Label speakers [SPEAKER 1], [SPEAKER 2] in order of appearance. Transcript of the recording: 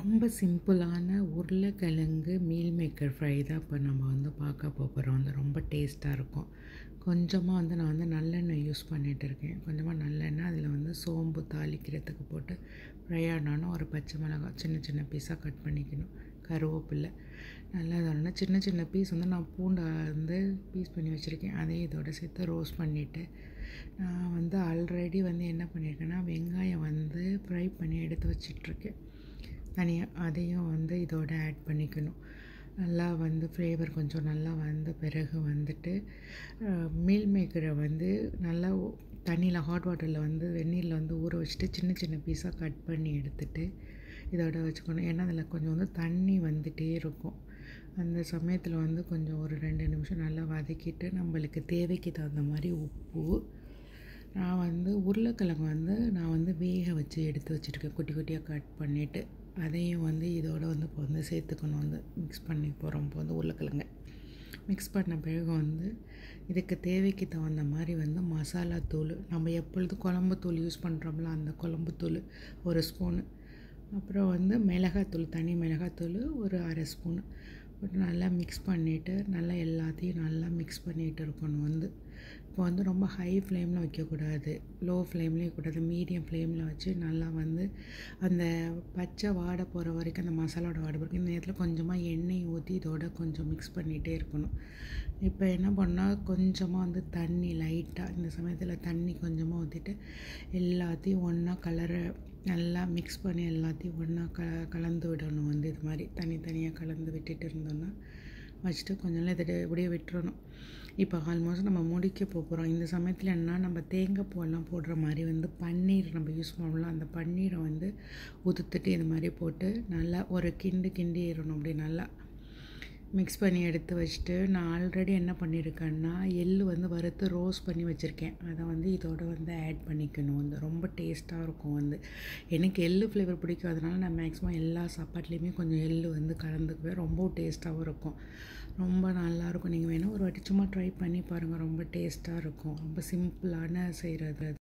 [SPEAKER 1] ரொம்ப சிம்பிளான உருளைக்கிழங்கு மீல் மேக்கர் ஃப்ரை தான் இப்போ நம்ம வந்து பார்க்க போகிறோம் வந்து ரொம்ப டேஸ்ட்டாக இருக்கும் கொஞ்சமாக வந்து நான் வந்து நல்லெண்ணெய் யூஸ் பண்ணிகிட்டு இருக்கேன் கொஞ்சமாக நல்லெண்ணெய் அதில் வந்து சோம்பு தாளிக்கிறதுக்கு போட்டு ஃப்ரை ஆனாலும் ஒரு பச்சை மிளகாய் சின்ன சின்ன பீஸாக கட் பண்ணிக்கணும் கருவேப்பில்லை நல்லா இதோட சின்ன சின்ன பீஸ் வந்து நான் பூண்டை வந்து பீஸ் பண்ணி வச்சுருக்கேன் அதையும் இதோட சேர்த்து ரோஸ்ட் பண்ணிவிட்டு நான் வந்து ஆல்ரெடி வந்து என்ன பண்ணியிருக்கேன்னா வெங்காயம் வந்து ஃப்ரை பண்ணி எடுத்து வச்சிட்ருக்கேன் தனியாக அதையும் வந்து இதோட ஆட் பண்ணிக்கணும் நல்லா வந்து ஃப்ளேவர் கொஞ்சம் நல்லா வந்த பிறகு வந்துட்டு மீல் மேக்கரை வந்து நல்லா தண்ணியில் ஹாட் வாட்டரில் வந்து வெந்நீரில் வந்து ஊற வச்சுட்டு சின்ன சின்ன பீஸாக கட் பண்ணி எடுத்துட்டு இதோட வச்சுக்கணும் ஏன்னா அதில் கொஞ்சம் வந்து தண்ணி வந்துகிட்டே இருக்கும் அந்த சமயத்தில் வந்து கொஞ்சம் ஒரு ரெண்டு நிமிஷம் நல்லா வதக்கிட்டு நம்மளுக்கு தேவைக்கு தகுந்த மாதிரி உப்பு நான் வந்து உருளைக்கிழங்கு வந்து நான் வந்து வேக வச்சு எடுத்து வச்சுருக்கேன் குட்டி குட்டியாக கட் பண்ணிவிட்டு அதையும் வந்து இதோட வந்து இப்போ வந்து சேர்த்துக்கணும் வந்து மிக்ஸ் பண்ணி போகிறோம் இப்போ வந்து உருளைக்கிழங்கு மிக்ஸ் பண்ண பிறகு வந்து இதுக்கு தேவைக்கு தகுந்த மாதிரி வந்து மசாலா தூள் நம்ம எப்பொழுது குழம்பு தூள் யூஸ் பண்ணுறோம்ல அந்த குழம்பு தூள் ஒரு ஸ்பூனு அப்புறம் வந்து மிளகாத்தூள் தனி மிளகாத்தூள் ஒரு அரை ஸ்பூனு போட்டு நல்லா மிக்ஸ் பண்ணிவிட்டு நல்லா எல்லாத்தையும் நல்லா மிக்ஸ் பண்ணிகிட்டு இருக்கணும் வந்து இப்போ வந்து ரொம்ப ஹை ஃப்ளேமில் வைக்கக்கூடாது லோ ஃப்ளேம்லேயும் கூடாது மீடியம் ஃப்ளேமில் வச்சு நல்லா வந்து அந்த பச்சை வாடை போகிற வரைக்கும் அந்த மசாலாவோட வாடை போகிற இந்த நேரத்தில் கொஞ்சமாக எண்ணெய் ஊற்றி இதோட கொஞ்சம் மிக்ஸ் பண்ணிகிட்டே இருக்கணும் இப்போ என்ன பண்ணால் கொஞ்சமாக வந்து தண்ணி லைட்டாக இந்த சமயத்தில் தண்ணி கொஞ்சமாக ஊற்றிட்டு எல்லாத்தையும் ஒன்றா கலரை நல்லா மிக்ஸ் பண்ணி எல்லாத்தையும் ஒன்றா க கலந்து விடணும் வந்து இது மாதிரி தனித்தனியாக கலந்து விட்டுட்டு இருந்தோன்னா வச்சுட்டு கொஞ்ச நேரம் இதை இப்படியே விட்டுறணும் இப்போ ஆல்மோஸ்ட் நம்ம முடிக்க போகிறோம் இந்த சமயத்தில் என்ன நம்ம தேங்காய் பூவெல்லாம் போடுற மாதிரி வந்து பன்னீர் நம்ம யூஸ் பண்ணலாம் அந்த பன்னீரை வந்து உதுத்துட்டு இது மாதிரி போட்டு நல்லா ஒரு கிண்டு கிண்டிடணும் அப்படி நல்லா மிக்ஸ் பண்ணி எடுத்து வச்சுட்டு நான் ஆல்ரெடி என்ன பண்ணியிருக்கேன்னா எள் வந்து வறுத்து ரோஸ் பண்ணி வச்சுருக்கேன் அதை வந்து இதோட வந்து ஆட் பண்ணிக்கணும் வந்து ரொம்ப டேஸ்ட்டாக இருக்கும் வந்து எனக்கு எள் ஃப்ளேவர் பிடிக்கும் அதனால நான் மேக்ஸிமம் எல்லா சாப்பாட்லேயுமே கொஞ்சம் எள் வந்து கலந்துக்குவேன் ரொம்ப டேஸ்ட்டாகவும் இருக்கும் ரொம்ப நல்லாயிருக்கும் நீங்கள் வேணால் ஒரு வாட்டி சும்மா ட்ரை பண்ணி பாருங்கள் ரொம்ப டேஸ்ட்டாக இருக்கும் ரொம்ப சிம்பிளான செய்கிறது